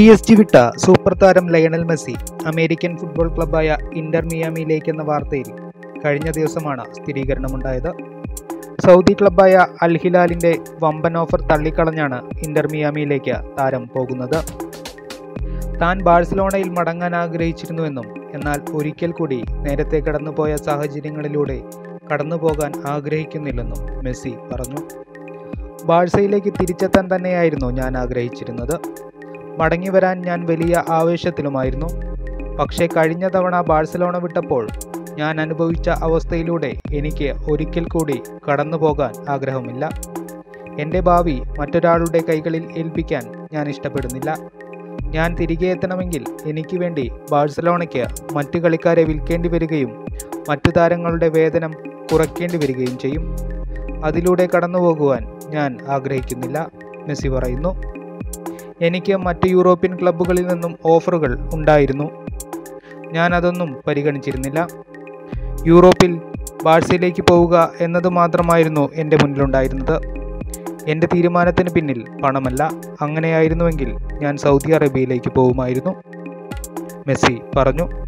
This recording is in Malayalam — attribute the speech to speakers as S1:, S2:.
S1: എസ് ജി വിട്ട സൂപ്പർ താരം ലയണൽ മെസ്സി അമേരിക്കൻ ഫുട്ബോൾ ക്ലബ്ബായ ഇന്റർ മിയാമിയിലേക്ക് എന്ന വാർത്തയിൽ കഴിഞ്ഞ ദിവസമാണ് സ്ഥിരീകരണമുണ്ടായത് സൗദി ക്ലബ്ബായ അൽ ഹിലാലിന്റെ വമ്പൻ ഓഫർ തള്ളിക്കളഞ്ഞാണ് ഇന്റർ മിയാമിയിലേക്ക് താരം പോകുന്നത് താൻ ബാഴ്സലോണയിൽ മടങ്ങാൻ ആഗ്രഹിച്ചിരുന്നുവെന്നും എന്നാൽ ഒരിക്കൽ കൂടി നേരത്തെ കടന്നുപോയ സാഹചര്യങ്ങളിലൂടെ കടന്നുപോകാൻ ആഗ്രഹിക്കുന്നില്ലെന്നും മെസ്സി പറഞ്ഞു ബാഴ്സയിലേക്ക് തിരിച്ചെത്താൻ തന്നെയായിരുന്നു ഞാൻ ആഗ്രഹിച്ചിരുന്നത് മടങ്ങി വരാൻ ഞാൻ വലിയ ആവേശത്തിലുമായിരുന്നു പക്ഷേ കഴിഞ്ഞ തവണ ബാഴ്സലോണ വിട്ടപ്പോൾ ഞാൻ അനുഭവിച്ച അവസ്ഥയിലൂടെ എനിക്ക് ഒരിക്കൽ കൂടി കടന്നു പോകാൻ ആഗ്രഹമില്ല എൻ്റെ ഭാവി മറ്റൊരാളുടെ കൈകളിൽ ഏൽപ്പിക്കാൻ ഞാൻ ഇഷ്ടപ്പെടുന്നില്ല ഞാൻ തിരികെ എത്തണമെങ്കിൽ എനിക്ക് വേണ്ടി ബാഴ്സലോണയ്ക്ക് മറ്റു കളിക്കാരെ വിൽക്കേണ്ടി വരികയും മറ്റു താരങ്ങളുടെ വേതനം കുറയ്ക്കേണ്ടി വരികയും ചെയ്യും അതിലൂടെ കടന്നു പോകുവാൻ ഞാൻ ആഗ്രഹിക്കുന്നില്ല മെസ്സി പറയുന്നു എനിക്ക് മറ്റ് യൂറോപ്യൻ ക്ലബ്ബുകളിൽ നിന്നും ഓഫറുകൾ ഉണ്ടായിരുന്നു ഞാൻ അതൊന്നും പരിഗണിച്ചിരുന്നില്ല യൂറോപ്പിൽ ബാഴ്സയിലേക്ക് പോവുക എന്നത് മാത്രമായിരുന്നു എൻ്റെ മുന്നിലുണ്ടായിരുന്നത് എൻ്റെ തീരുമാനത്തിന് പിന്നിൽ പണമല്ല അങ്ങനെയായിരുന്നുവെങ്കിൽ ഞാൻ സൗദി അറേബ്യയിലേക്ക് പോകുമായിരുന്നു മെസ്സി പറഞ്ഞു